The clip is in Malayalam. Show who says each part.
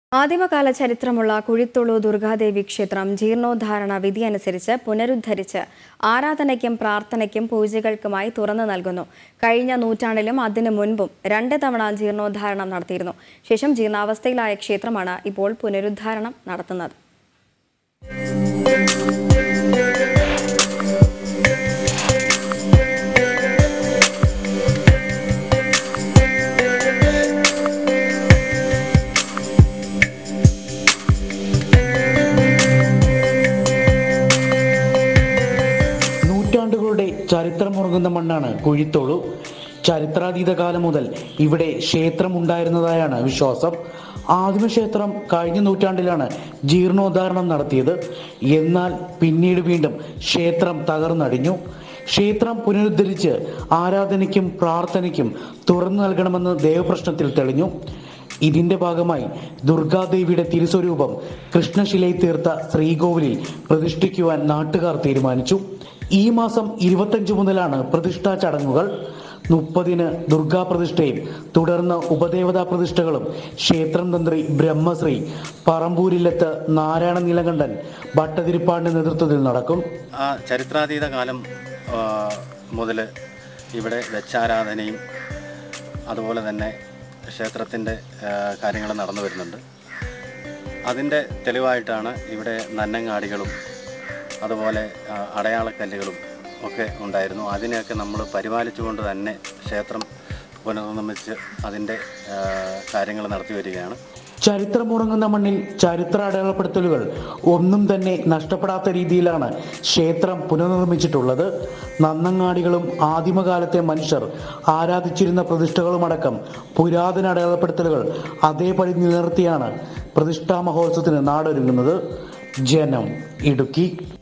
Speaker 1: ആദിമകാല ചരിത്രമുള്ള കുഴിത്തുളു ദുർഗാദേവി ക്ഷേത്രം ജീർണോദ്ധാരണ വിധി അനുസരിച്ച് പുനരുദ്ധരിച്ച് ആരാധനയ്ക്കും പ്രാർത്ഥനയ്ക്കും പൂജകൾക്കുമായി തുറന്നു നൽകുന്നു കഴിഞ്ഞ നൂറ്റാണ്ടിലും അതിനു മുൻപും രണ്ട് തവണ ജീർണോദ്ധാരണം നടത്തിയിരുന്നു ശേഷം ജീർണാവസ്ഥയിലായ ക്ഷേത്രമാണ് ഇപ്പോൾ പുനരുദ്ധാരണം നടത്തുന്നത്
Speaker 2: നൂറ്റാണ്ടുകളുടെ ചരിത്രമുറങ്ങുന്ന മണ്ണാണ് കുഴിത്തോളു ചരിത്രാതീത കാലം മുതൽ ഇവിടെ ക്ഷേത്രം ഉണ്ടായിരുന്നതായാണ് വിശ്വാസം ആദിമക്ഷേത്രം കഴിഞ്ഞ നൂറ്റാണ്ടിലാണ് ജീർണോദ്ധാരണം നടത്തിയത് എന്നാൽ പിന്നീട് വീണ്ടും ക്ഷേത്രം തകർന്നടിഞ്ഞു ക്ഷേത്രം പുനരുദ്ധരിച്ച് ആരാധനയ്ക്കും പ്രാർത്ഥനയ്ക്കും തുറന്നു നൽകണമെന്ന് ദേവപ്രശ്നത്തിൽ തെളിഞ്ഞു ഇതിന്റെ ഭാഗമായി ദുർഗാദേവിയുടെ തിരുസ്വരൂപം കൃഷ്ണശിലയിൽ തീർത്ത ശ്രീകോവിലിൽ പ്രതിഷ്ഠിക്കുവാൻ നാട്ടുകാർ തീരുമാനിച്ചു ഈ മാസം ഇരുപത്തഞ്ച് മുതലാണ് പ്രതിഷ്ഠാ ചടങ്ങുകൾ മുപ്പതിന് ദുർഗാ പ്രതിഷ്ഠയും തുടർന്ന് ഉപദേവതാ പ്രതിഷ്ഠകളും ക്ഷേത്രം തന്ത്രി ബ്രഹ്മശ്രീ പറമ്പൂരിലെത്ത് നാരായണ നീലകണ്ഠൻ ഭട്ടതിരിപ്പാടിന്റെ നേതൃത്വത്തിൽ നടക്കും
Speaker 3: ആ ചരിത്രാതീത കാലം മുതൽ ഇവിടെ വെച്ചാരാധനയും അതുപോലെ തന്നെ ക്ഷേത്രത്തിൻ്റെ കാര്യങ്ങൾ നടന്നു വരുന്നുണ്ട് അതിൻ്റെ തെളിവായിട്ടാണ് ഇവിടെ നന്നങ്ങാടികളും അതുപോലെ ആ, അടയാളക്കല്ലുകളും ഒക്കെ ഉണ്ടായിരുന്നു അതിനെയൊക്കെ നമ്മൾ പരിപാലിച്ചുകൊണ്ട് തന്നെ ക്ഷേത്രം പുനർനിർമ്മിച്ച് അതിൻ്റെ കാര്യങ്ങൾ നടത്തി വരികയാണ്
Speaker 2: ചരിത്രമുറങ്ങുന്ന മണ്ണിൽ ചരിത്ര അടയാളപ്പെടുത്തലുകൾ ഒന്നും തന്നെ നഷ്ടപ്പെടാത്ത രീതിയിലാണ് ക്ഷേത്രം പുനർനിർമ്മിച്ചിട്ടുള്ളത് നന്നങ്ങാടികളും ആദിമകാലത്തെ മനുഷ്യർ ആരാധിച്ചിരുന്ന പ്രതിഷ്ഠകളുമടക്കം പുരാതന അടയാളപ്പെടുത്തലുകൾ അതേപടി നിലനിർത്തിയാണ് പ്രതിഷ്ഠാ മഹോത്സവത്തിന് നാടൊരുങ്ങുന്നത് ജനം ഇടുക്കി